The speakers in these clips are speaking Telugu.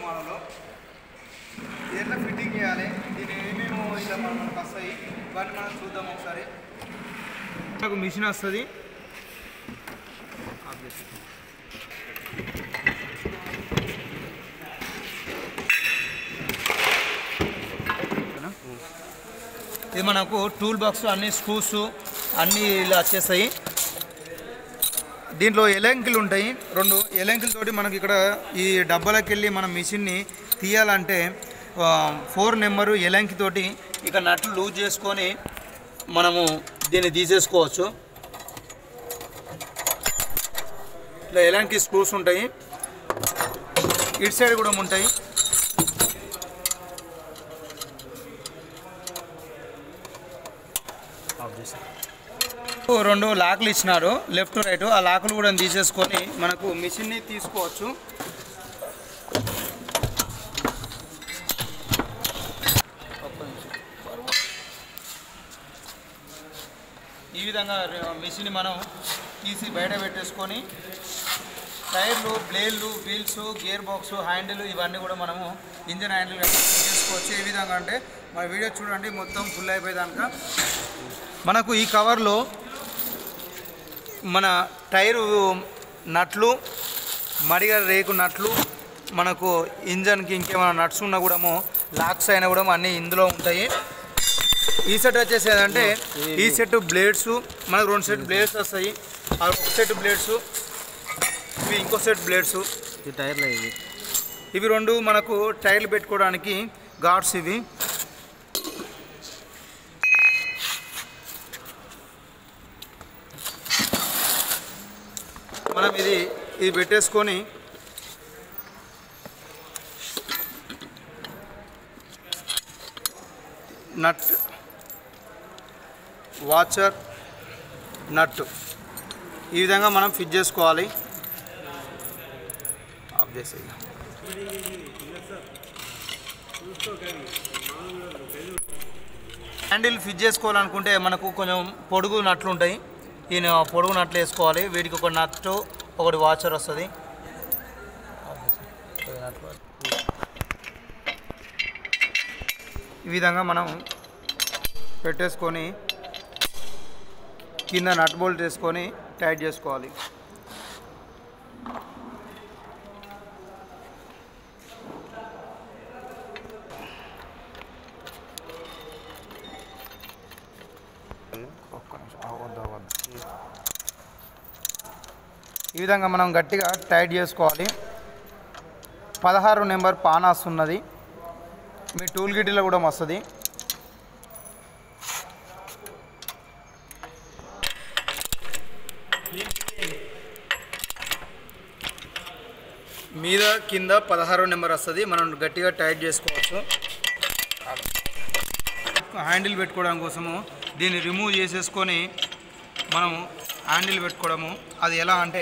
మోడల్ ఇది ఎట్లా ఫిట్టింగ్ చేయాలి దీని ఏమేమో ఇలా మనం మనకు వస్తాయి ఇవన్నీ మనం చూద్దాం ఒకసారి నాకు మిషన్ వస్తుంది ఇది మనకు టూల్ బాక్స్ అన్ని స్క్రూస్ అన్నీ ఇలా వచ్చేస్తాయి దీంట్లో ఎలంకిలు ఉంటాయి రెండు ఎలంకిలతోటి మనకి ఇక్కడ ఈ డబ్బాలకు వెళ్ళి మనం మిషన్ని తీయాలంటే ఆ, ఫోర్ నెంబరు ఎలంకితోటి ఇక నట్లు లూజ్ చేసుకొని మనము దీన్ని తీసేసుకోవచ్చు ఇట్లా ఎలాంటి స్క్రూస్ ఉంటాయి ఇటు సైడ్ కూడా ఉంటాయి రెండు లాకులు ఇచ్చినారు లెఫ్ట్ రైట్ ఆ లాకులు కూడా తీసేసుకొని మనకు మిషన్ని తీసుకోవచ్చు ఈ విధంగా మిషన్ మనం తీసి బయట పెట్టేసుకొని టైర్లు బ్లేడ్లు వీల్స్ గేర్ బాక్స్ హ్యాండిల్ ఇవన్నీ కూడా మనము ఇంజన్ హ్యాండిల్ చేసుకోవచ్చు ఏ విధంగా అంటే మన వీడియో చూడండి మొత్తం ఫుల్ అయిపోయేదాక మనకు ఈ కవర్లో మన టైరు నట్లు మడిగ రేకు నట్లు మనకు ఇంజన్కి ఇంకేమైనా నట్స్ ఉన్నా కూడా లాక్స్ అయినా కూడా అన్నీ ఇందులో ఉంటాయి ఈ సెట్ వచ్చేసి ఏంటంటే ఈ సెట్ బ్లేడ్స్ మనకు రెండు సెట్ బ్లేడ్స్ వస్తాయి ఆ ఒక సెట్ బ్లేడ్స్ ఇవి ఇంకో సెట్ బ్లేడ్స్ ఈ టైర్లో ఇది ఇవి రెండు మనకు టైర్లు పెట్టుకోవడానికి గార్డ్స్ ఇవి మనం ఇది ఇది పెట్టేసుకొని నట్ వాచర్ నట్ ఈ విధంగా మనం ఫిట్ చేసుకోవాలి ఆఫ్ చేసేయి హ్యాండిల్ ఫిట్ చేసుకోవాలనుకుంటే మనకు కొంచెం పొడుగు నట్లు ఉంటాయి ఈయన పొడుగు నట్లు వేసుకోవాలి వీటికి ఒక నట్టు ఒకటి వాచర్ వస్తుంది ఈ విధంగా మనం పెట్టేసుకొని కింద నట్ బోల్ట్ వేసుకొని టైట్ చేసుకోవాలి ఒక్క నిమిషం ఆ, వద్దు, వద్దు. ఈ విధంగా మనం గట్టిగా టైట్ చేసుకోవాలి పదహారు నెంబర్ పానాస్ ఉన్నది మీ టూల్ గిట్లో కూడా వస్తుంది మీద కింద పదహారో నెంబర్ వస్తుంది మనం గట్టిగా టైట్ చేసుకోవచ్చు హ్యాండిల్ పెట్టుకోవడం కోసము దీన్ని రిమూవ్ చేసేసుకొని మనం హ్యాండిల్ పెట్టుకోవడము అది ఎలా అంటే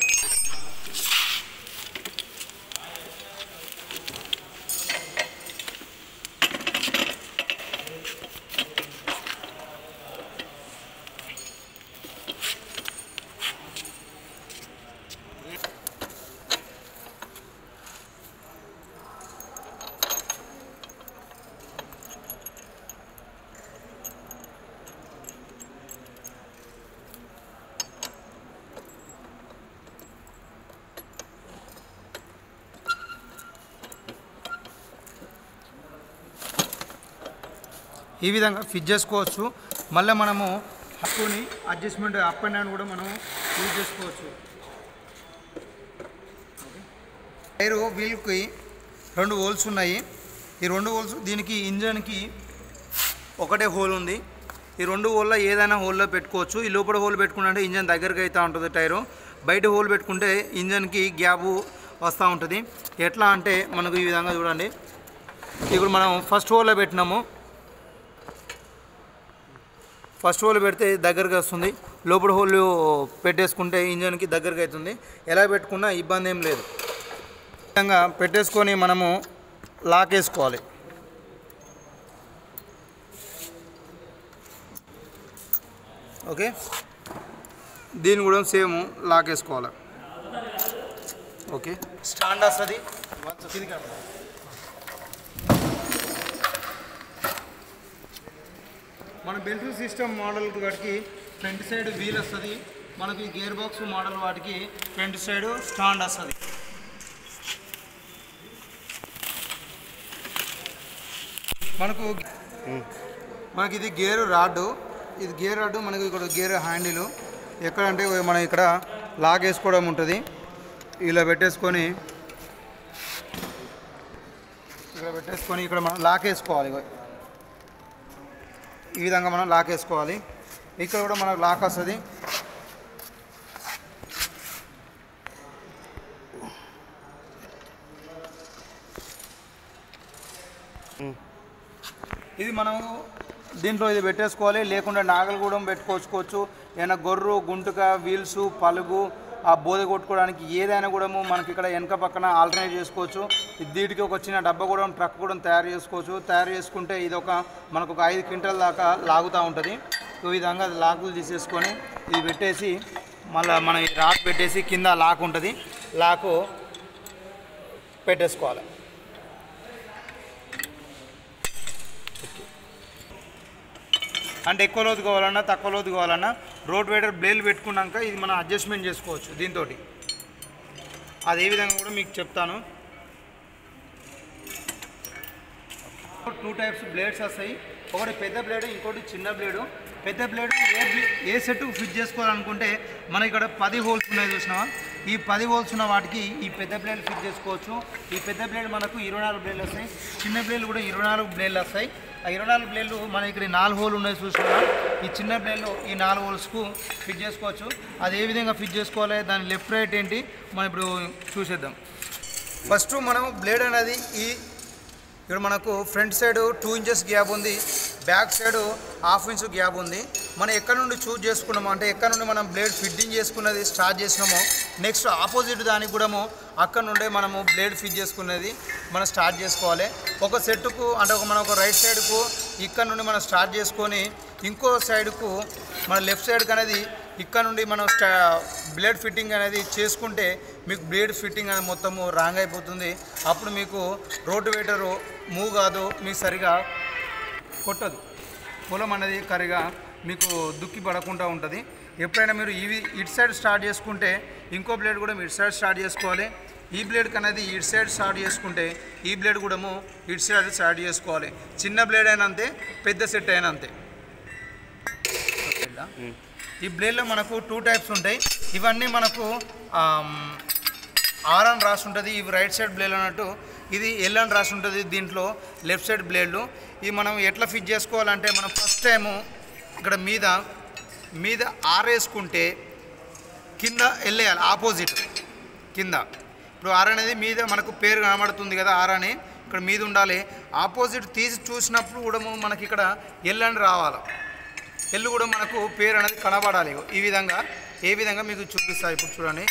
ఈ విధంగా ఫిట్ చేసుకోవచ్చు మళ్ళీ మనము హక్కుని అడ్జస్ట్మెంట్ అప్ అండ్ డౌన్ కూడా మనం యూజ్ చేసుకోవచ్చు టైరు వీల్కి రెండు హోల్స్ ఉన్నాయి ఈ రెండు హోల్స్ దీనికి ఇంజన్కి ఒకటే హోల్ ఉంది ఈ రెండు హోల్లో ఏదైనా హోల్లో పెట్టుకోవచ్చు ఈ లోపల హోల్ పెట్టుకుంటే ఇంజన్ దగ్గరికి అవుతూ ఉంటుంది టైరు బయట హోల్ పెట్టుకుంటే ఇంజన్కి గ్యాప్ వస్తూ ఉంటుంది ఎట్లా అంటే మనకు ఈ విధంగా చూడండి ఇప్పుడు మనం ఫస్ట్ హోల్లో పెట్టినాము ఫస్ట్ హోల్ పెడితే దగ్గరకు వస్తుంది లోపల హోల్ పెట్టేసుకుంటే ఇంజన్కి దగ్గరకు అవుతుంది ఎలా పెట్టుకున్నా ఇబ్బంది ఏం లేదు ఈ విధంగా పెట్టేసుకొని మనము లాక్ వేసుకోవాలి ఓకే దీన్ని కూడా సేమ్ లాక్ వేసుకోవాలి ఓకే స్టాండ్ వస్తుంది మన బెల్ట్ సిస్టమ్ మోడల్ వాటికి ఫ్రంట్ సైడ్ వీల్ వస్తుంది మనకి గేర్ బాక్స్ మోడల్ వాటికి ఫ్రంట్ సైడ్ స్టాండ్ వస్తుంది మనకు మనకి ఇది గేర్ రాడ్ ఇది గేర్ రాడ్ మనకి ఇక్కడ గేర్ హ్యాండిల్ ఎక్కడంటే మనం ఇక్కడ లాక్ వేసుకోవడం ఉంటుంది ఇలా పెట్టేసుకొని ఇక్కడ పెట్టేసుకొని ఇక్కడ మనం లాక్ వేసుకోవాలి ఇగో. ఈ విధంగా మనం లాక్ వేసుకోవాలి ఇక్కడ కూడా మనకు లాక్ వస్తుంది ఇది మనం దీంట్లో ఇది పెట్టేసుకోవాలి లేకుండా నాగలు కూడా పెట్టుకోవచ్చుకోవచ్చు ఏదైనా గొర్రు గుంటుక వీల్స్ పలుగు ఆ బోధ కొట్టుకోవడానికి ఏదైనా కూడా మనకి ఇక్కడ వెనక పక్కన ఆల్టర్నేట్ చేసుకోవచ్చు దీనికి ఒక చిన్న డబ్బా కూడా ట్రక్ కూడా తయారు చేసుకోవచ్చు తయారు చేసుకుంటే ఇది ఒక మనకు ఒక ఐదు క్వింటల్ దాకా లాగుతూ ఉంటుంది ఈ విధంగా అది లాకులు తీసేసుకొని ఇది పెట్టేసి మళ్ళీ మనం ఈ రాక్ పెట్టేసి కింద లాక్ ఉంటుంది లాకు పెట్టేసుకోవాలి అంటే ఎక్కువ లోతు కావాలన్నా తక్కువ లోతు కావాలన్నా రోడ్ వైడర్ బ్లేడ్ పెట్టుకున్నాక ఇది మనం అడ్జస్ట్మెంట్ చేసుకోవచ్చు దీంతో అది ఏ విధంగా కూడా మీకు చెప్తాను టూ టైప్స్ బ్లేడ్స్ వస్తాయి ఒకటి పెద్ద బ్లేడ్ ఇంకోటి చిన్న బ్లేడు పెద్ద బ్లేడ్ ఏ బ్లే- ఏ సెట్ ఫిట్ చేసుకోవాలనుకుంటే మన ఇక్కడ పది హోల్స్ ఉన్నాయి చూసినావా ఈ పది హోల్స్ ఉన్న వాటికి ఈ పెద్ద బ్లేడ్ ఫిట్ చేసుకోవచ్చు ఈ పెద్ద బ్లేడ్ మనకు ఇరవై నాలుగు బ్లేడ్లు వస్తాయి చిన్న బ్లేడ్లు కూడా ఇరవై నాలుగు బ్లేడ్లు వస్తాయి ఆ ఇరవై నాలుగు బ్లేడ్లు మన ఇక్కడ ఈ నాలుగు హోల్ ఉన్నాయి చూసినా ఈ చిన్న బ్లేడ్లు ఈ నాలుగు హోల్స్కు ఫిట్ చేసుకోవచ్చు అది ఏ విధంగా ఫిట్ చేసుకోవాలి దాని లెఫ్ట్ రైట్ ఏంటి మనం ఇప్పుడు చూసేద్దాం ఫస్ట్ మనం బ్లేడ్ అనేది ఈ ఇక్కడ మనకు front side two inches gap ఉంది back side half inch gap ఉంది మనం ఎక్కడ నుండి చూజ్ చేసుకున్నామో అంటే ఎక్కడ నుండి మనం బ్లేడ్ ఫిట్టింగ్ చేసుకున్నది స్టార్ట్ చేసినామో నెక్స్ట్ ఆపోజిట్ దానికి కూడా అక్కడ నుండే మనము బ్లేడ్ ఫిట్ చేసుకునేది మనం స్టార్ట్ చేసుకోవాలి ఒక సెట్కు అంటే ఒక మన ఒక రైట్ సైడ్కు ఇక్కడ నుండి మనం స్టార్ట్ చేసుకొని ఇంకో సైడ్కు మన లెఫ్ట్ సైడ్కి అనేది ఇక్కడ నుండి మనం స్టా బ్లేడ్ ఫిట్టింగ్ అనేది చేసుకుంటే మీకు బ్లేడ్ ఫిట్టింగ్ అనేది మొత్తము రాంగ్ అయిపోతుంది అప్పుడు మీకు రోడ్డు వేటరు మూవ్ కాదు మీకు సరిగా కొట్టదు పొలం అనేది కరిగా మీకు దుక్కి పడకుండా ఉంటుంది ఎప్పుడైనా మీరు ఇవి ఇటు సైడ్ స్టార్ట్ చేసుకుంటే ఇంకో బ్లేడ్ కూడా మీరు ఇటు సైడ్ స్టార్ట్ చేసుకోవాలి ఈ బ్లేడ్కి అనేది ఇటు సైడ్ స్టార్ట్ చేసుకుంటే ఈ బ్లేడ్ కూడా ఇటు సైడ్ స్టార్ట్ చేసుకోవాలి చిన్న బ్లేడ్ అయినా అంతే పెద్ద సెట్ అయినా అంతే ఈ బ్లేడ్లో మనకు టూ టైప్స్ ఉంటాయి ఇవన్నీ మనకు ఆర్ అని రాసి ఉంటుంది ఇవి రైట్ సైడ్ బ్లేడ్ అన్నట్టు ఇది ఎల్ అని రాసి ఉంటుంది దీంట్లో లెఫ్ట్ సైడ్ బ్లేడ్లు ఇవి మనం ఎట్లా ఫిట్ చేసుకోవాలంటే మనం ఫస్ట్ టైము ఇక్కడ మీద మీద ఆర్ వేసుకుంటే కింద వెళ్ళేయాలి ఆపోజిట్ కింద ఇప్పుడు ఆర్ అనేది మీద మనకు పేరు కనబడుతుంది కదా ఆర్ అని ఇక్కడ మీద ఉండాలి ఆపోజిట్ తీసి చూసినప్పుడు కూడా మనకి ఇక్కడ ఎల్ అని రావాలి ఎల్లు కూడా మనకు పేరు అనేది కనబడాలి ఈ విధంగా ఏ విధంగా మీకు చూపిస్తా ఇప్పుడు చూడండి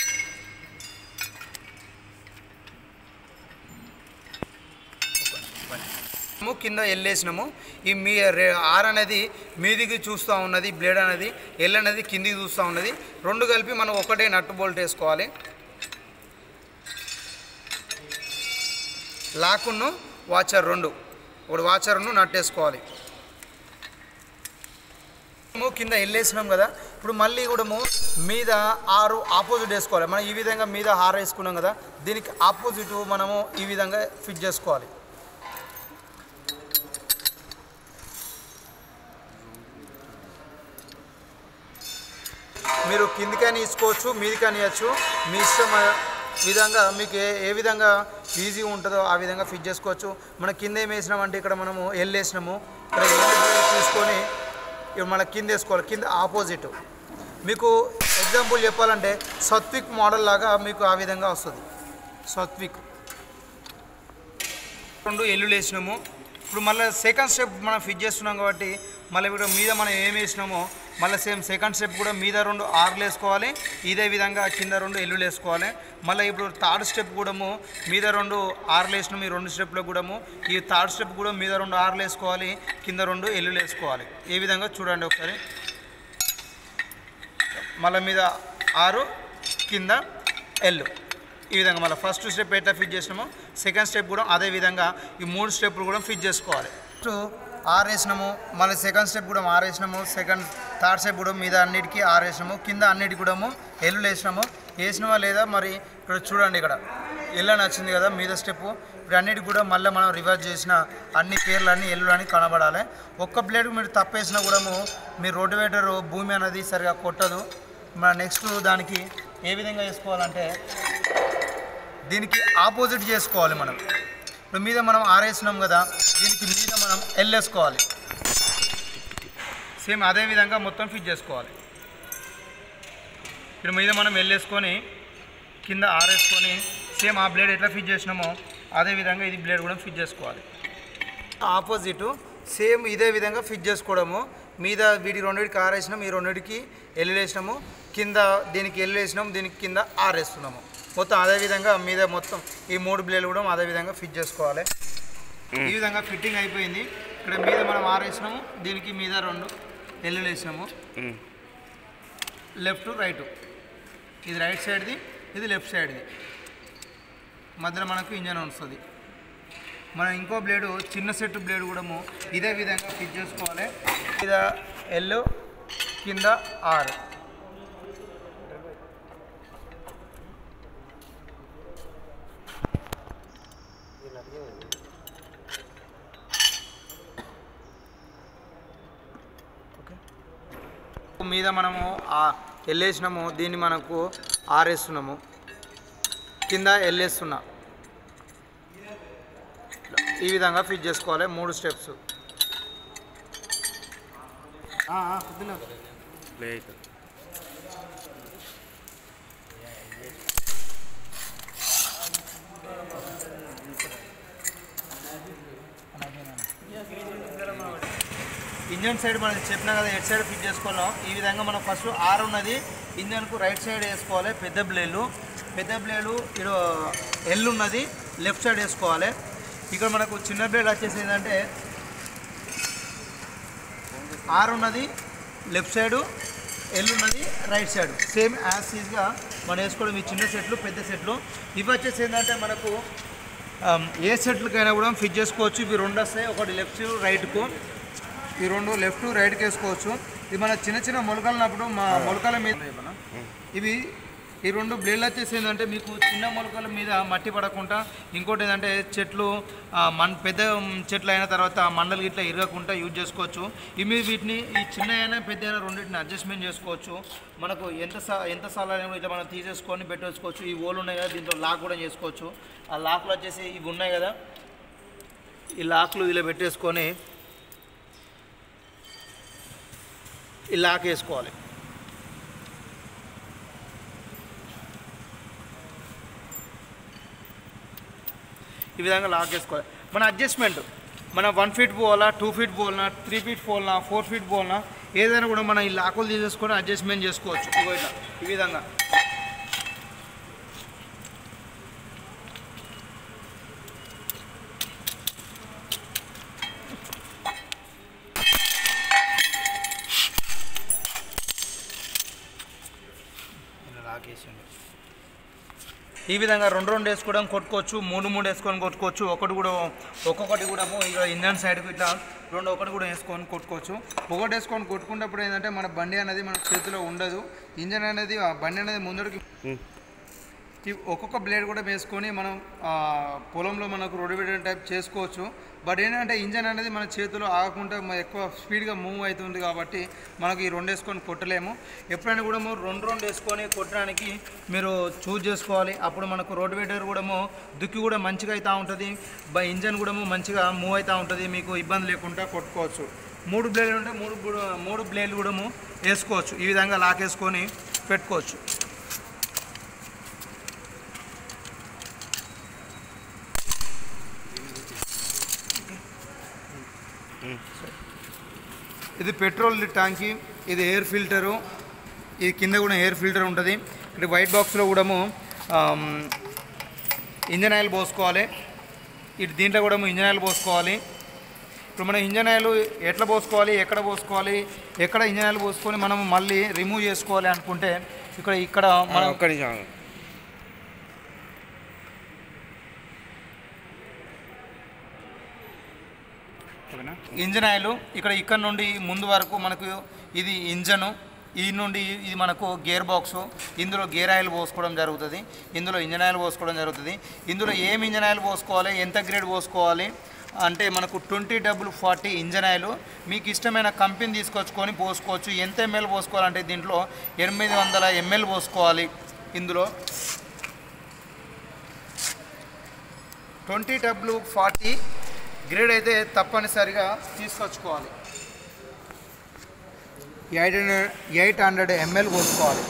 మనము కింద ఎల్లేసినాము ఈ మీ రే- ఆర్ అనేది మీదికి చూస్తూ ఉన్నది బ్లేడ్ అనేది ఎల్ అనేది కిందికి చూస్తూ ఉన్నది రెండు కలిపి మనం ఒకటే నట్టు బోల్ట్ వేసుకోవాలి లాకును వాచర్ రెండు ఒకటి వాచర్ను నట్టేసుకోవాలి మనము కింద ఎల్లేసినాం కదా ఇప్పుడు మళ్ళీ కూడా మీద ఆరు ఆపోజిట్ వేసుకోవాలి మనం ఈ విధంగా మీద ఆరు వేసుకున్నాం కదా దీనికి ఆపోజిట్ మనము ఈ విధంగా ఫిట్ చేసుకోవాలి మీరు కిందికైనా ఇసుకోవచ్చు మీదికైనా ఇవ్వచ్చు మీ ఇష్టం ఆ విధంగా మీకు ఏ ఏ విధంగా ఈజీ ఉంటుందో ఆ విధంగా ఫిట్ చేసుకోవచ్చు మన కింద ఏం వేసినామంటే ఇక్కడ మనము ఎల్ వేసినాము ఇక్కడ ఎల్ తీసుకొని ఇవి మన కింద వేసుకోవాలి కింద ఆపోజిట్ మీకు ఎగ్జాంపుల్ చెప్పాలంటే సత్విక్ మోడల్ లాగా మీకు ఆ విధంగా వస్తుంది సత్విక్ రెండు ఎల్లులు వేసినాము ఇప్పుడు మళ్ళీ సెకండ్ స్టెప్ మనం ఫిట్ చేస్తున్నాం కాబట్టి మళ్ళీ ఇప్పుడు మీద మనం ఏం వేసినామో మళ్ళీ సేమ్ సెకండ్ స్టెప్ కూడా మీద రెండు ఆర్లు వేసుకోవాలి ఇదే విధంగా కింద రెండు ఎల్లులు వేసుకోవాలి మళ్ళీ ఇప్పుడు థర్డ్ స్టెప్ కూడా మీద రెండు ఆర్లు వేసినాము ఈ రెండు స్టెప్లో కూడా ఈ థర్డ్ స్టెప్ కూడా మీద రెండు ఆర్లు వేసుకోవాలి కింద రెండు ఎల్లులు వేసుకోవాలి ఏ విధంగా చూడండి ఒకసారి మళ్ళీ మీద ఆరు కింద ఎల్లు ఈ విధంగా మళ్ళీ ఫస్ట్ స్టెప్ ఎట్లా ఫిట్ చేసినామో సెకండ్ స్టెప్ కూడా అదే విధంగా ఈ మూడు స్టెప్పులు కూడా ఫిట్ చేసుకోవాలి ఫస్ట్ ఆర్ వేసినాము మళ్ళీ సెకండ్ స్టెప్ కూడా ఆర్ వేసినాము సెకండ్ థర్డ్ స్టెప్ కూడా మీద అన్నిటికీ ఆర్ వేసినాము కింద అన్నిటికి కూడా ఎల్లు వేసినాము వేసినామా లేదా మరి ఇక్కడ చూడండి ఇక్కడ ఎల్లు అని వచ్చింది కదా మీద స్టెప్ ఇప్పుడు అన్నిటికి కూడా మళ్ళీ మనం రివర్స్ చేసిన అన్ని పేర్లు అన్ని ఎల్లు అని కనబడాలి ఒక్క ప్లేట్ మీరు తప్పేసినా కూడా మీ రోడ్డువేటర్ భూమి అనేది సరిగా కొట్టదు మన నెక్స్ట్ దానికి ఏ విధంగా వేసుకోవాలంటే దీనికి ఆపోజిట్ చేసుకోవాలి మనం ఇప్పుడు మీద మనం ఆరేసినాం కదా దీనికి మీద మనం ఎల్ వేసుకోవాలి సేమ్ అదే విధంగా మొత్తం ఫిట్ చేసుకోవాలి ఇప్పుడు మీద మనం ఎల్ వేసుకొని కింద ఆరేసుకొని సేమ్ ఆ బ్లేడ్ ఎట్లా ఫిట్ చేసినామో అదే విధంగా ఇది బ్లేడ్ కూడా ఫిట్ చేసుకోవాలి ఆపోజిట్ సేమ్ ఇదే విధంగా ఫిట్ చేసుకోవడము మీద వీటి రెండింటికి ఆరేసినాం ఈ రెండింటికి ఎల్లు వేసినాము కింద దీనికి ఎల్లు వేసినాము దీనికి కింద ఆరేస్తున్నాము మొత్తం అదే విధంగా మీద మొత్తం ఈ మూడు బ్లేడ్లు కూడా అదే విధంగా ఫిట్ చేసుకోవాలి ఈ విధంగా ఫిట్టింగ్ అయిపోయింది ఇక్కడ మీద మనం ఆరేసినాము దీనికి మీద రెండు ఎల్లు వేసినాము లెఫ్ట్ రైట్ ఇది రైట్ సైడ్ది ఇది లెఫ్ట్ సైడ్ది మధ్యలో మనకు ఇంజన్ వస్తుంది మనం ఇంకో బ్లేడు చిన్న సెట్ బ్లేడ్ కూడా ఇదే విధంగా ఫిట్ చేసుకోవాలి మీద ఎల్ కింద ఆర్ మీద మనము ఎల్లేసినాము దీన్ని మనకు ఆరేస్తున్నాము కింద ఎల్లేస్తున్నా ఈ విధంగా ఫిట్ చేసుకోవాలి మూడు స్టెప్స్ ప్లేట్ ఇంజన్ సైడ్ మనం చెప్పినా కదా ఎట్ సైడ్ ఫిట్ చేసుకోవాలం ఈ విధంగా మనం ఫస్ట్ ఆర్ ఉన్నది ఇంజన్కు రైట్ సైడ్ వేసుకోవాలి పెద్ద బ్లేలు పెద్ద బ్లేడు ఇడు ఎల్ ఉన్నది లెఫ్ట్ సైడ్ వేసుకోవాలి ఇక్కడ మనకు చిన్న బ్లేడ్ వచ్చేసి ఏంటంటే ఆర్ ఉన్నది లెఫ్ట్ సైడు ఎల్ ఉన్నది రైట్ సైడ్ సేమ్ యాజ్ ఈజ్గా మనం వేసుకోవడం ఈ చిన్న సెట్లు పెద్ద సెట్లు ఇవి వచ్చేసి ఏంటంటే మనకు ఆమ్, ఏ సెట్లకైనా కూడా ఫిట్ చేసుకోవచ్చు ఇవి రెండు వస్తాయి ఒకటి లెఫ్ట్ రైట్కు ఈ రెండు లెఫ్ట్ రైట్కి వేసుకోవచ్చు ఇది మన చిన్న చిన్న మొలకలనప్పుడు మా మొలకల మీద ఇవి ఈ రెండు బ్లేడ్లు వచ్చేసి ఏంటంటే మీకు చిన్న మొలకల మీద మట్టి పడకుండా ఇంకోటి ఏంటంటే చెట్లు ఆ, మన్ పెద్ద చెట్లు అయిన తర్వాత మండలు గిట్లా ఇరగకుండా యూజ్ చేసుకోవచ్చు ఇవి వీటిని ఈ చిన్న అయినా పెద్ద అయినా రెండింటిని అడ్జస్ట్మెంట్ చేసుకోవచ్చు మనకు ఎంత సా ఎంత సార్లు అయినా కూడా ఇట్లా మనం తీసేసుకొని పెట్టేసుకోవచ్చు ఈ ఓలు ఉన్నాయి కదా దీంట్లో లాక్ కూడా చేసుకోవచ్చు ఆ లాక్లు వచ్చేసి ఇవి ఉన్నాయి కదా ఈ లాక్లు ఇలా పెట్టేసుకొని ఈ లాక్ వేసుకోవాలి ఈ విధంగా లాక్ వేసుకోవాలి మన అడ్జస్ట్మెంట్ మన వన్ ఫీట్ పోవాలా టూ ఫీట్ పోవాలా త్రీ ఫీట్ పోవాలా ఫోర్ ఫీట్ పోవాలా ఏదైనా కూడా మనం ఈ లాకులు తీసేసుకొని అడ్జస్ట్మెంట్ చేసుకోవచ్చు ఇగో ఇట్లా ఈ విధంగా ఇలా లాక్ వేసిండు ఈ విధంగా రెండు రెండు వేసుకోవడం కొట్టుకోవచ్చు మూడు మూడు వేసుకొని కొట్టుకోవచ్చు ఒకటి కూడా ఒక్కొక్కటి కూడా ఇక ఇంజన్ సైడ్కి ఇట్లా రెండు ఒకటి కూడా వేసుకొని కొట్టుకోవచ్చు ఒకటి వేసుకొని కొట్టుకున్నప్పుడు ఏంటంటే మన బండి అనేది మన చేతిలో ఉండదు ఇంజన్ అనేది ఆ బండి అనేది ముందడికి ఈ ఒక్కొక్క బ్లేడ్ కూడా వేసుకొని మనం ఆ, పొలంలో మనకు రొడివేటర్ టైప్ చేసుకోవచ్చు బట్ ఏంటంటే ఇంజన్ అనేది మన చేతిలో ఆగకుండా మ- ఎక్కువ స్పీడ్గా మూవ్ అవుతుంది కాబట్టి మనకి ఈ రెండు వేసుకొని కొట్టలేము ఎప్పుడైనా కూడా మీరు రెండు రెండు వేసుకొని కొట్టడానికి మీరు చూజ్ చేసుకోవాలి అప్పుడు మనకు రోడ్వేటర్ కూడా దుక్కి కూడా మంచిగా అవుతూ ఉంటుంది బ ఇంజన్ కూడా మంచిగా మూవ్ అవుతూ ఉంటుంది మీకు ఇబ్బంది లేకుండా కొట్టుకోవచ్చు మూడు బ్లేడ్లు ఉంటే మూడు బుడ- మూడు బ్లేడ్లు కూడా వేసుకోవచ్చు ఈ విధంగా లాకేసుకొని పెట్టుకోవచ్చు ఇది పెట్రోల్ ట్యాంకి ఇది ఎయిర్ ఫిల్టరు ఇది కింద కూడా ఎయిర్ ఫిల్టర్ ఉంటుంది ఇక్కడ వైట్ బాక్స్లో కూడా ఇంజన్ ఆయిల్ పోసుకోవాలి ఇటు దీంట్లో కూడా ఇంజన్ ఆయిల్ పోసుకోవాలి ఇప్పుడు మనం ఇంజన్ ఆయిల్ ఎట్లా పోసుకోవాలి ఎక్కడ పోసుకోవాలి ఎక్కడ ఇంజన్ ఆయిల్ పోసుకొని మనం మళ్ళీ రిమూవ్ చేసుకోవాలి అనుకుంటే ఇక్కడ ఇక్కడ మనం ఒక్క నిమిషం ఆగు. ఓకేనా ఇంజన్ ఆయిల్ ఇక్కడ ఇక్కడ నుండి ముందు వరకు మనకు ఇది ఇంజను ఈ నుండి ఇది మనకు గేర్ బాక్స్ ఇందులో గేర్ ఆయిల్ పోసుకోవడం జరుగుతుంది ఇందులో ఇంజన్ ఆయిల్ పోసుకోవడం జరుగుతుంది ఇందులో ఏం ఇంజన్ ఆయిల్ పోసుకోవాలి ఎంత గ్రేడ్ పోసుకోవాలి అంటే మనకు twenty double forty engine oil మీకు ఇష్టమైన కంపెనీ తీసుకొచ్చుకొని పోసుకోవచ్చు ఎంత ఎంఎల్ పోసుకోవాలంటే దీంట్లో ఎనిమిది వందల ఎంఎల్ పోసుకోవాలి ఇందులో ట్వంటీ డబ్ల్యూ ఫార్టీ గ్రేడ్ అయితే తప్పనిసరిగా తీసుకొచ్చుకోవాలి eight hundred eight hundred ML పోసుకోవాలి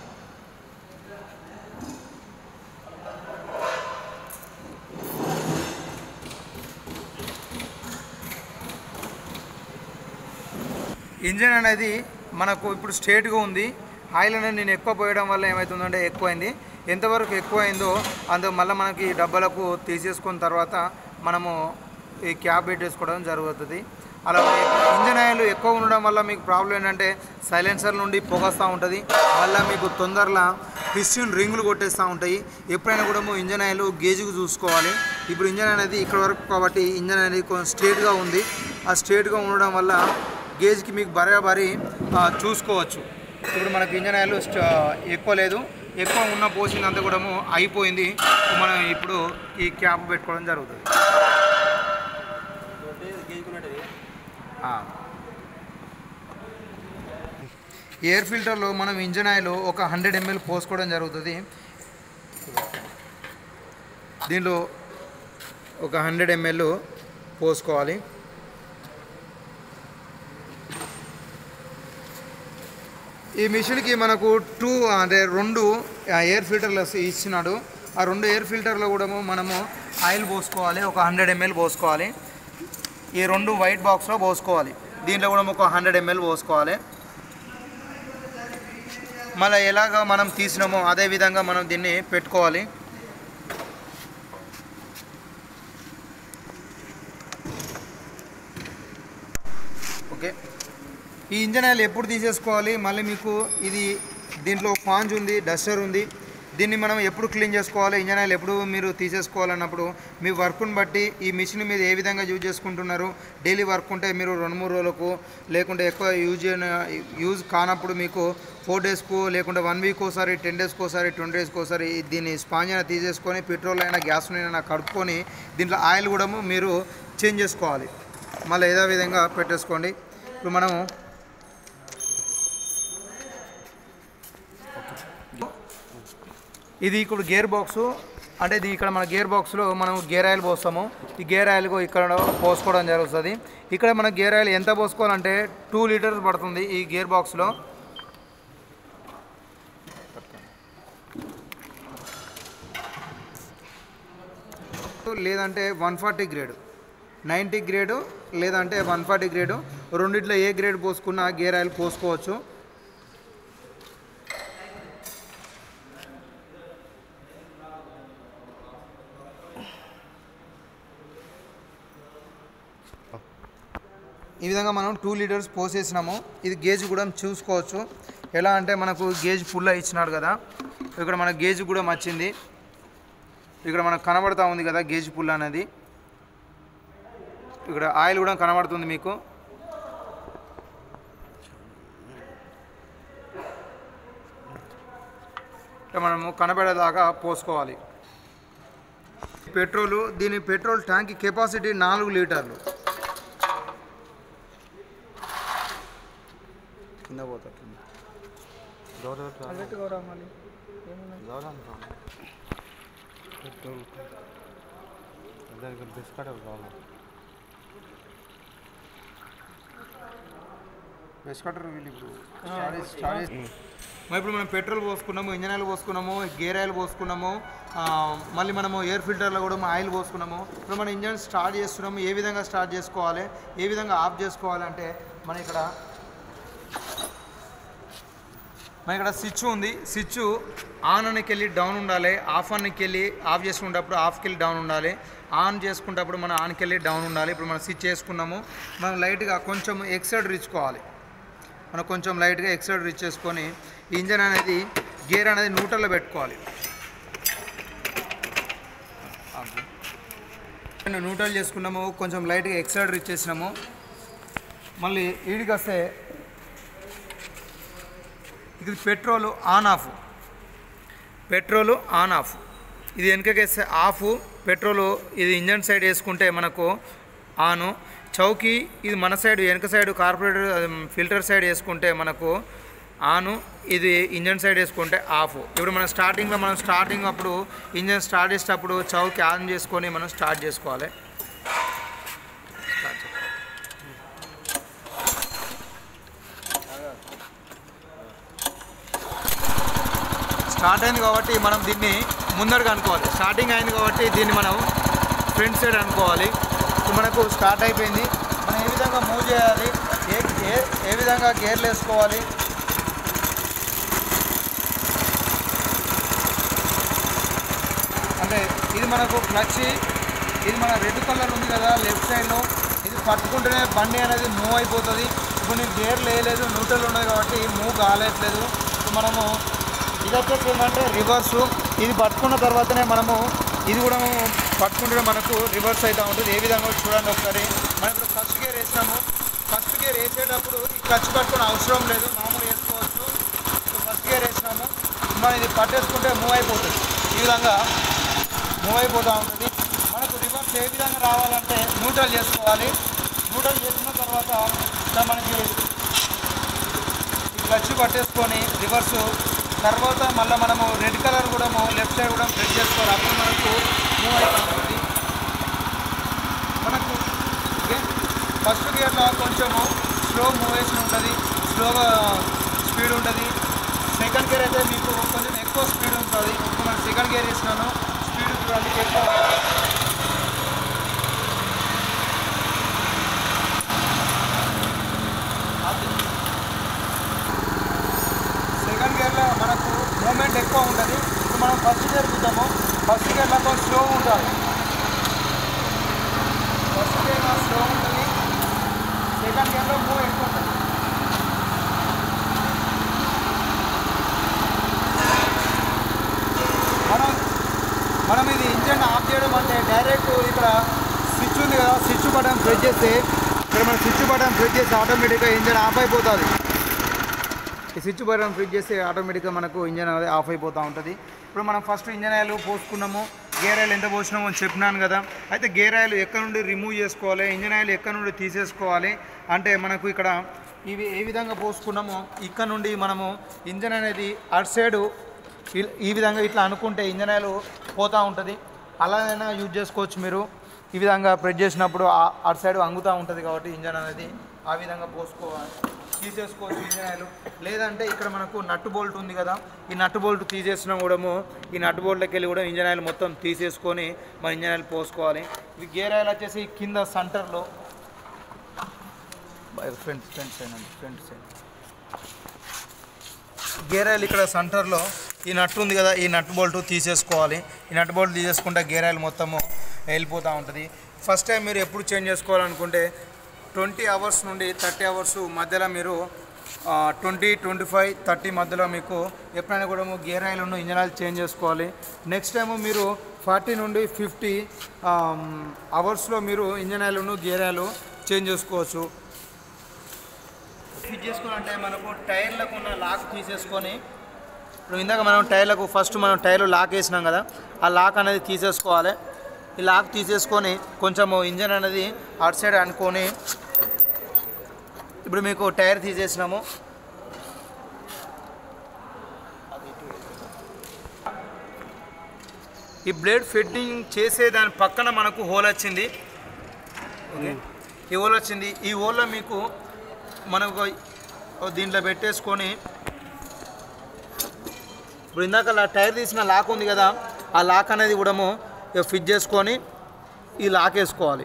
ఇంజన్ అనేది మనకు ఇప్పుడు స్ట్రేట్గా ఉంది ఆయిల్ అనేది నేను ఎక్కువ పోయడం వల్ల ఏమవుతుందంటే ఎక్కువైంది ఎంతవరకు ఎక్కువైందో అందు మళ్ళీ మనకి డబ్బాలకు తీసేసుకున్న తర్వాత మనము ఈ క్యాప్ పెట్టేసుకోవడం జరుగుతుంది అలా ఇంజన్ ఆయిల్ ఎక్కువ ఉండడం వల్ల మీకు ప్రాబ్లం ఏంటంటే సైలెన్సర్ నుండి పొగస్తూ ఉంటుంది మళ్ళీ మీకు తొందరలో పిస్టిన్ రింగులు కొట్టేస్తూ ఉంటాయి ఎప్పుడైనా కూడా ఇంజన్ ఆయిల్ గేజ్కి చూసుకోవాలి ఇప్పుడు ఇంజన్ అనేది ఇక్కడ వరకు కాబట్టి ఇంజన్ అనేది కొంచెం స్ట్రేట్గా ఉంది ఆ స్ట్రేట్గా ఉండడం వల్ల గేజ్కి మీకు బరాబరి ఆ, చూసుకోవచ్చు ఇప్పుడు మనకు ఇంజన్ ఆయిల్ స్ట- ఎక్కువ లేదు ఎక్కువ ఉన్న పోసింగ్ అంతా కూడా అయిపోయింది మనం ఇప్పుడు ఈ క్యాప్ పెట్టుకోవడం జరుగుతుంది ఆ. ఎయిర్ ఫిల్టర్లో మనం ఇంజన్ ఆయిల్ ఒక హండ్రెడ్ ఎంఎల్ పోసుకోవడం జరుగుతుంది దీనిలో ఒక హండ్రెడ్ ఎంఎల్ పోసుకోవాలి ఈ మిషన్కి మనకు టూ అంటే రెండు ఎయిర్ ఫిల్టర్లు ఇచ్చినాడు ఆ రెండు ఎయిర్ ఫిల్టర్లో కూడా మనము ఆయిల్ పోసుకోవాలి ఒక హండ్రెడ్ ఎంఎల్ పోసుకోవాలి ఈ రెండు వైట్ బాక్స్లో పోసుకోవాలి దీంట్లో కూడా ఒక హండ్రెడ్ ఎంఎల్ పోసుకోవాలి మళ్ళీ ఎలాగ మనం తీసినామో అదే విధంగా మనం దీన్ని పెట్టుకోవాలి ఓకే ఈ ఇంజన్ ఆయిల్ ఎప్పుడు తీసేసుకోవాలి మళ్ళీ మీకు ఇది దీంట్లో పాంజ్ ఉంది డస్టర్ ఉంది దీన్ని మనం ఎప్పుడు క్లీన్ చేసుకోవాలి ఇంజన్ ఆయిల్ ఎప్పుడు మీరు తీసేసుకోవాలన్నప్పుడు మీ వర్క్ని బట్టి ఈ మిషన్ మీద ఏ విధంగా యూజ్ చేసుకుంటున్నారు డైలీ వర్క్ ఉంటే మీరు రెండు మూడు రోజులకు లేకుంటే ఎక్కువ యూజ్ చేయన- యూజ్ కానప్పుడు మీకు ఫోర్ డేస్కు లేకుంటే వన్ వీక్ ఒకసారి టెన్ డేస్కి ఒకసారి ట్వంటీ డేస్కి ఒకసారి దీన్ని స్పాంజ్ అయినా తీసేసుకొని పెట్రోల్ అయినా గ్యాస్ అయినా కడుక్కొని దీంట్లో ఆయిల్ కూడా మీరు చేంజ్ చేసుకోవాలి మళ్ళీ ఏదో విధంగా పెట్టేసుకోండి ఇప్పుడు మనము ఇది ఇప్పుడు గేర్ బాక్స్ అంటే ఇది ఇక్కడ మన గేర్ బాక్స్లో మనం గేర్ ఆయిల్ పోస్తాము ఈ గేర్ ఆయిల్ ఇక్కడ పోసుకోవడం జరుగుతుంది ఇక్కడ మన గేర్ ఆయిల్ ఎంత పోసుకోవాలంటే టూ లీటర్స్ పడుతుంది ఈ గేర్ బాక్స్లో లేదంటే one forty grade ninety grade లేదంటే వన్ ఫార్టీ గ్రేడు రెండిట్లో ఏ గ్రేడ్ పోసుకున్నా గేర్ ఆయిల్ పోసుకోవచ్చు ఈ విధంగా మనం టూ లీటర్స్ పోసేసినాము ఇది గేజ్ కూడా చూసుకోవచ్చు ఎలా అంటే మనకు గేజ్ ఫుల్ ఇచ్చినాడు కదా ఇక్కడ మన గేజ్ కూడా వచ్చింది ఇక్కడ మనకు కనబడతా ఉంది కదా గేజ్ పుల్ అనేది ఇక్కడ ఆయిల్ కూడా కనబడుతుంది మీకు ఇక మనము కనబడేదాకా పోసుకోవాలి పెట్రోలు దీని పెట్రోల్ ట్యాంక్ కెపాసిటీ నాలుగు లీటర్లు కింద పోతుంది వేసుకుంటారు వీళ్ళు ఇప్పుడు స్టార్ట్ చేసి- స్టార్ట్ చేసి- మరి ఇప్పుడు మనం పెట్రోల్ పోసుకున్నాము ఇంజన్ ఆయిల్ పోసుకున్నాము గేర్ ఆయిల్ పోసుకున్నాము ఆ, మళ్ళీ మనము ఎయిర్ ఫిల్టర్లో కూడా ఆయిల్ పోసుకున్నాము ఇప్పుడు మన ఇంజన్ స్టార్ట్ చేస్తున్నాము ఏ విధంగా స్టార్ట్ చేసుకోవాలి ఏ విధంగా ఆఫ్ చేసుకోవాలంటే మన ఇక్కడ మన ఇక్కడ స్విచ్ ఉంది స్విచ్ ఆన్ అనికి వెళ్ళి డౌన్ ఉండాలి ఆఫ్ అనికి వెళ్ళి ఆఫ్ చేసుకునేటప్పుడు ఆఫ్కి వెళ్ళి డౌన్ ఉండాలి ఆన్ చేసుకునేటప్పుడు మనం ఆన్కి వెళ్ళి డౌన్ ఉండాలి ఇప్పుడు మనం స్విచ్ చేసుకున్నాము మనం లైట్గా కొంచెం ఎక్సైడ్ ఇచ్చుకోవాలి మనం కొంచెం లైట్గా ఎక్సైడ్ రిచ్ చేసుకొని ఇంజన్ అనేది గేర్ అనేది న్యూట్రల్లో పెట్టుకోవాలి న్యూట్రల్ చేసుకున్నాము కొంచెం లైట్గా ఎక్సలరేటర్ ఇచ్చేసినాము మళ్ళీ ఈడికి వస్తే ఇది petrol on off petrol on off ఇది వెనకకేస్తే ఆఫ్ పెట్రోల్ ఇది ఇంజన్ సైడ్ వేసుకుంటే మనకు ఆను చౌకీ ఇది మన సైడ్ వెనక సైడ్ కార్పొరేటర్ ఫిల్టర్ సైడ్ వేసుకుంటే మనకు ఆను ఇది ఇంజన్ సైడ్ వేసుకుంటే ఆఫ్ ఇప్పుడు మనం స్టార్టింగ్లో మనం స్టార్టింగ్ అప్పుడు ఇంజన్ స్టార్ట్ చేసేటప్పుడు చౌకీ ఆన్ చేసుకొని మనం స్టార్ట్ చేసుకోవాలి స్టార్ట్ చేయాలి. స్టార్ట్ అయింది కాబట్టి మనం దీన్ని ముందరగా అనుకోవాలి స్టార్టింగ్ అయింది కాబట్టి దీన్ని మనం ఫ్రంట్ సైడ్ అనుకోవాలి ఇప్పుడు మనకు స్టార్ట్ అయిపోయింది మనం ఏ విధంగా మూవ్ చేయాలి ఏ ఏ ఏ విధంగా గేర్లు వేసుకోవాలి అంటే ఇది మనకు క్లచ్ ఇది మన రెడ్ కలర్ ఉంది కదా లెఫ్ట్ సైడ్లో ఇది పట్టుకుంటేనే బండి అనేది మూవ్ అయిపోతుంది ఇప్పుడు నేను గేర్ వేయలేదు న్యూట్రల్ ఉన్నది కాబట్టి మూవ్ కాలేట్లేదు ఇప్పుడు మనము ఇది వచ్చేసి ఏంటంటే రివర్స్ ఇది పట్టుకున్న తర్వాతనే మనము ఇది కూడా పట్టుకుంటే మనకు రివర్స్ అవుతూ ఉంటుంది ఏ విధంగా చూడండి ఒకసారి మనం ఇప్పుడు ఫస్ట్ గేర్ వేసినాము ఫస్ట్ గేర్ వేసేటప్పుడు ఈ క్లచ్ పట్టుకునే అవసరం లేదు మామూలు వేసుకోవచ్చు ఇప్పుడు ఫస్ట్ గేర్ వేసినాము మనం ఇది పట్టేసుకుంటే మూవ్ అయిపోతుంది ఈ విధంగా మూవ్ అయిపోతూ ఉంటుంది మనకు రివర్స్ ఏ విధంగా రావాలంటే న్యూట్రల్ చేసుకోవాలి న్యూట్రల్ చేసుకున్న తర్వాత ఇట్లా మనకి ఈ క్లచ్ పట్టేసుకొని రివర్స్ తర్వాత మళ్ళీ మనము రెడ్ కలర్ కూడా లెఫ్ట్ సైడ్ కూడా ప్రెస్ చేసుకోవాలి అప్పుడు మనకు మూవ్ అవుతూ ఉంటుంది మనకు ఫస్ట్ గేర్లో కొంచెము స్లో మూవేషన్ ఉంటుంది స్లోగా స్పీడ్ ఉంటుంది సెకండ్ గేర్ అయితే మీకు కొంచెం ఎక్కువ స్పీడ్ ఉంటుంది ఇప్పుడు మనం సెకండ్ గేర్ వేసినాను స్పీడ్ చూడండి ఎక్కువ సెకండ్ గేర్లో మనకు మూమెంట్ ఎక్కువ ఉంటుంది ఇప్పుడు మనం ఫస్ట్ గేర్ చూద్దాము ఫస్ట్ గేర్లో కొంచెం స్లో ఉంటుంది ఫస్ట్ గేర్లో స్లో ఉంటుంది సెకండ్ గేర్లో మూవ్ ఎక్కువ ఉంటుంది మనం మనం ఇది ఇంజన్ ఆఫ్ చేయడం అంటే డైరెక్ట్ ఇక్కడ స్విచ్ ఉంది కదా స్విచ్ బటన్ ప్రెస్ చేస్తే ఇక్కడ మనం స్విచ్ బటన్ ప్రెస్ చేస్తే ఆటోమేటిక్గా ఇంజన్ ఆఫ్ అయిపోతుంది ఈ స్విచ్ బటన్ ఫ్లిక్ చేస్తే ఆటోమేటిక్గా మనకు ఇంజన్ అనేది ఆఫ్ అయిపోతూ ఉంటుంది ఇప్పుడు మనం ఫస్ట్ ఇంజన్ ఆయిల్ పోసుకున్నాము గేర్ ఆయిల్ ఎంత పోసినామో అని చెప్పినాను కదా అయితే గేర్ ఆయిల్ ఎక్కడ నుండి రిమూవ్ చేసుకోవాలి ఇంజన్ ఆయిల్ ఎక్కడ నుండి తీసేసుకోవాలి అంటే మనకు ఇక్కడ ఇవి ఏ విధంగా పోసుకున్నామో ఇక్కడ నుండి మనము ఇంజన్ అనేది అటు సైడు ఈ- ఈ విధంగా ఇట్లా అనుకుంటే ఇంజన్ ఆయిల్ పోతూ ఉంటుంది అలాగైనా యూజ్ చేసుకోవచ్చు మీరు ఈ విధంగా ప్రెస్ చేసినప్పుడు ఆ- అటు సైడ్ అంగుతూ ఉంటుంది కాబట్టి ఇంజన్ అనేది ఆ విధంగా పోసుకోవాలి తీసేసుకోవచ్చు ఇంజన్ ఆయిల్ లేదంటే ఇక్కడ మనకు నట్టు బోల్ట్ ఉంది కదా ఈ నట్టు బోల్ట్ తీసేసిన కూడా ఈ నట్టు బోల్ట్కి వెళ్ళి కూడా ఇంజన్ ఆయిల్ మొత్తం తీసేసుకొని మన ఇంజన్ ఆయిల్ పోసుకోవాలి ఇది గేర్ ఆయిల్ వచ్చేసి కింద సెంటర్లో ఫ్రంట్ ఫ్రంట్ సైడ్ అండి ఫ్రంట్ సైడ్ గేర్ ఆయిల్ ఇక్కడ సెంటర్లో ఈ నట్టు ఉంది కదా ఈ నట్ బోల్ట్ తీసేసుకోవాలి ఈ నట్ బోల్ట్ తీసేసుకుంటే గేర్ ఆయిల్ మొత్తము వెళ్ళిపోతూ ఉంటుంది ఫస్ట్ టైం మీరు ఎప్పుడు చేంజ్ చేసుకోవాలనుకుంటే ట్వంటీ అవర్స్ నుండి థర్టీ అవర్స్ మధ్యలో మీరు ట్వంటీ ట్వంటీ ఫైవ్ థర్టీ మధ్యలో మీకు ఎప్పుడైనా కూడా గేర్ ఆయిల్ ఉన్న ఇంజన్ ఆయిల్ చేంజ్ చేసుకోవాలి నెక్స్ట్ టైము మీరు ఫార్టీ నుండి ఫిఫ్టీ అవర్స్లో మీరు engine oil gear oil change చేసుకోవచ్చు ఫిట్ చేసుకోవాలంటే మనకు టైర్లకు ఉన్న లాక్ తీసేసుకొని ఇప్పుడు ఇందాక మనం టైర్లకు ఫస్ట్ మనం టైర్లు లాక్ వేసినాం కదా ఆ లాక్ అనేది తీసేసుకోవాలి ఈ లాక్ తీసేసుకొని కొంచెము ఇంజన్ అనేది అటు సైడ్ అనుకొని ఇప్పుడు మీకు టైర్ తీసేసినాము ఈ బ్లేడ్ ఫిట్టింగ్ చేసే దాని పక్కన మనకు హోల్ వచ్చింది ఓకే ఈ హోల్ వచ్చింది ఈ హోల్లో మీకు మనకు దీంట్లో పెట్టేసుకొని ఇప్పుడు ఇందాక లా- టైర్ తీసిన లాక్ ఉంది కదా ఆ లాక్ అనేది కూడా ఫిట్ చేసుకొని ఈ లాక్ వేసుకోవాలి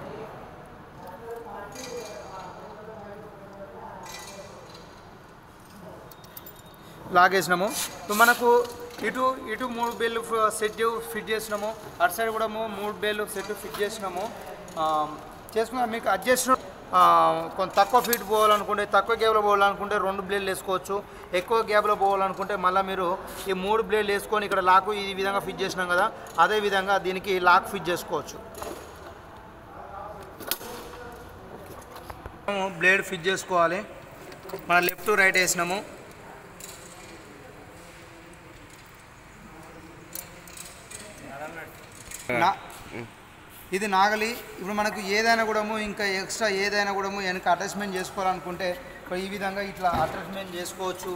లాక్ వేసినాము ఇప్పుడు మనకు ఇటు ఇటు మూడు బేళ్ళు ఫ- సెట్ చే- ఫిట్ చేసినాము అటు సైడ్ కూడా మూ- మూడు బేళ్ళు సెట్ ఫిట్ చేసినాము ఆ, చేసుకున్నా మీకు అడ్జస్ట్ కొంత తక్కువ ఫీట్ పోవాలనుకుంటే తక్కువ గ్యాప్లో పోవాలనుకుంటే రెండు బ్లేడ్లు వేసుకోవచ్చు ఎక్కువ గ్యాప్లో పోవాలనుకుంటే మళ్ళీ మీరు ఈ మూడు బ్లేడ్లు వేసుకొని ఇక్కడ లాక్ ఈ విధంగా ఫిట్ చేసినాం కదా అదే విధంగా దీనికి లాక్ ఫిట్ చేసుకోవచ్చు మనము బ్లేడ్ ఫిట్ చేసుకోవాలి మన లెఫ్ట్ రైట్ వేసినాము నా- ఇది నాగలి ఇప్పుడు మనకు ఏదైనా కూడా ఇంకా ఎక్స్ట్రా ఏదైనా కూడా వెనక అటాచ్మెంట్ చేసుకోవాలనుకుంటే ఇప్పుడు ఈ విధంగా ఇట్లా అటాచ్మెంట్ చేసుకోవచ్చు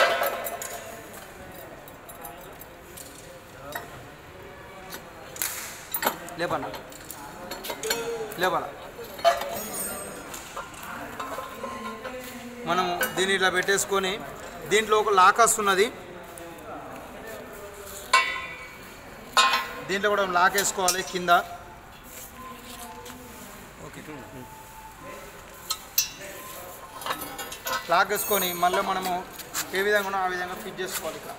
లేపన్నా లేపన్నా మనం దీన్ని ఇట్లా పెట్టేసుకొని దీంట్లో ఒక లాక్ వస్తున్నది దీంట్లో కూడా లాక్ వేసుకోవాలి కింద ఓకే లాక్ వేసుకొని మళ్ళీ మనము ఏ విధంగా ఉన్నామో ఆ విధంగా ఫిట్ చేసుకోవాలి ఇక్కడ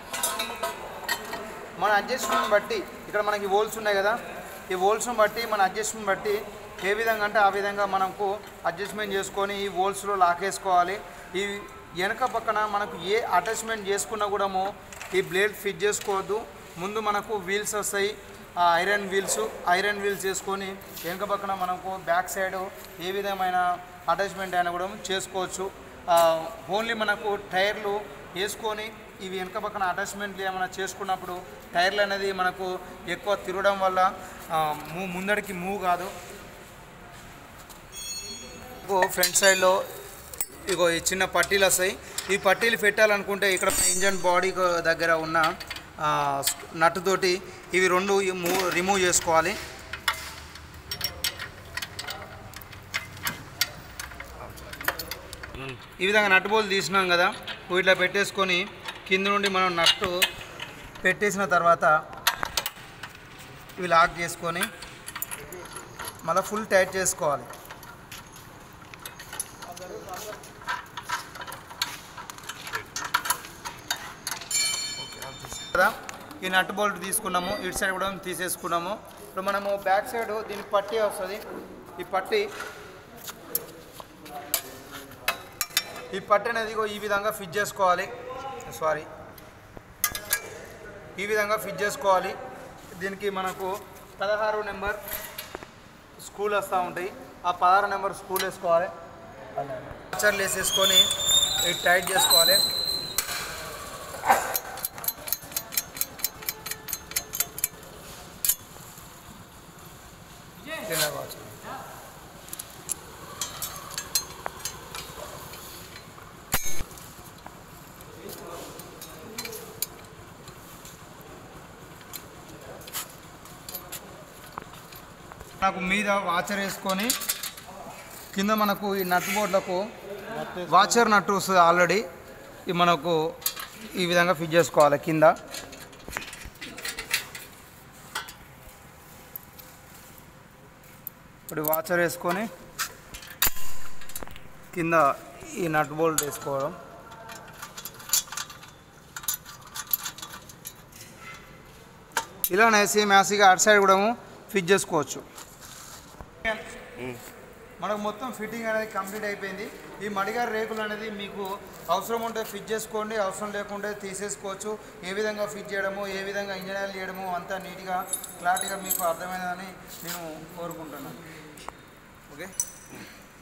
మన అడ్జస్ట్మెంట్ బట్టి ఇక్కడ మనకి హోల్స్ ఉన్నాయి కదా ఈ హోల్స్ని బట్టి మన అడ్జస్ట్మెంట్ బట్టి ఏ విధంగా అంటే ఆ విధంగా మనకు అడ్జస్ట్మెంట్ చేసుకొని ఈ హోల్స్లో లాక్ వేసుకోవాలి ఈ వెనక పక్కన మనకు ఏ అటాచ్మెంట్ చేసుకున్నా కూడాము ఈ బ్లేడ్ ఫిట్ చేసుకోవద్దు ముందు మనకు వీల్స్ వస్తాయి ఆ ఐరన్ వీల్స్ ఐరన్ వీల్స్ చేసుకొని వెనక పక్కన మనకు బ్యాక్ సైడ్ ఏ విధమైన అటాచ్మెంట్ అయినా కూడా చేసుకోవచ్చు ఓన్లీ మనకు టైర్లు వేసుకొని ఇవి వెనక పక్కన అటాచ్మెంట్లు ఏమైనా చేసుకున్నప్పుడు టైర్లు అనేది మనకు ఎక్కువ తిరగడం వల్ల ఆ, మూ ముందడికి మూవ్ కాదు ఇగో ఫ్రంట్ సైడ్లో ఇగో ఈ చిన్న పట్టీలు వస్తాయి ఈ పట్టీలు పెట్టాలనుకుంటే ఇక్కడ ఇంజన్ బాడీ దగ్గర ఉన్న ఆ, నట్టుతోటి ఇవి రెండు మూవ్ రిమూవ్ చేసుకోవాలి ఈ విధంగా నట్టు బోల్ తీసినాం కదా ఇట్లా పెట్టేసుకొని కింద నుండి మనం నట్టు పెట్టేసిన తర్వాత ఇవి లాక్ చేసుకొని మళ్ళీ ఫుల్ టైట్ చేసుకోవాలి కదా ఈ నట్ బోల్ట్ తీసుకున్నాము ఇటు సైడ్ కూడా తీసేసుకున్నాము ఇప్పుడు మనము బ్యాక్ సైడ్ దీనికి పట్టీ వస్తుంది ఈ పట్టీ ఈ పట్టీ అనేది ఇగో ఈ విధంగా ఫిట్ చేసుకోవాలి సారీ ఈ విధంగా ఫిట్ చేసుకోవాలి దీనికి మనకు పదహారు నెంబర్ స్కూల్ వస్తూ ఉంటాయి ఆ పదహారు నెంబర్ స్కూల్ వేసుకోవాలి ఆచర్లు వేసేసుకొని ఇది టైట్ చేసుకోవాలి కింద కావచ్చు. నాకు మీద వాచర్ వేసుకొని కింద మనకు ఈ నట్ బోర్డులకు వాచర్ నట్టు వస్తుంది ఆల్రెడీ ఇది మనకు ఈ విధంగా ఫిట్ చేసుకోవాలి కింద ఇప్పుడు ఈ వాచర్ వేసుకొని కింద ఈ నట్ బోల్ట్ వేసుకోవడం ఇలానే సేమ్ యాసిగా అటు సైడ్ కూడా ఫిట్ చేసుకోవచ్చు మనకు మొత్తం ఫిట్టింగ్ అనేది కంప్లీట్ అయిపోయింది ఈ మడిగారి రేకులు అనేది మీకు అవసరం ఉంటే ఫిట్ చేసుకోండి అవసరం లేకుంటే తీసేసుకోవచ్చు ఏ విధంగా ఫిట్ చేయడము ఏ విధంగా ఇంజనీర్ చేయడము అంతా నీట్గా క్లారిటీగా మీకు అర్థమైందని నేను కోరుకుంటున్నాను ఓకే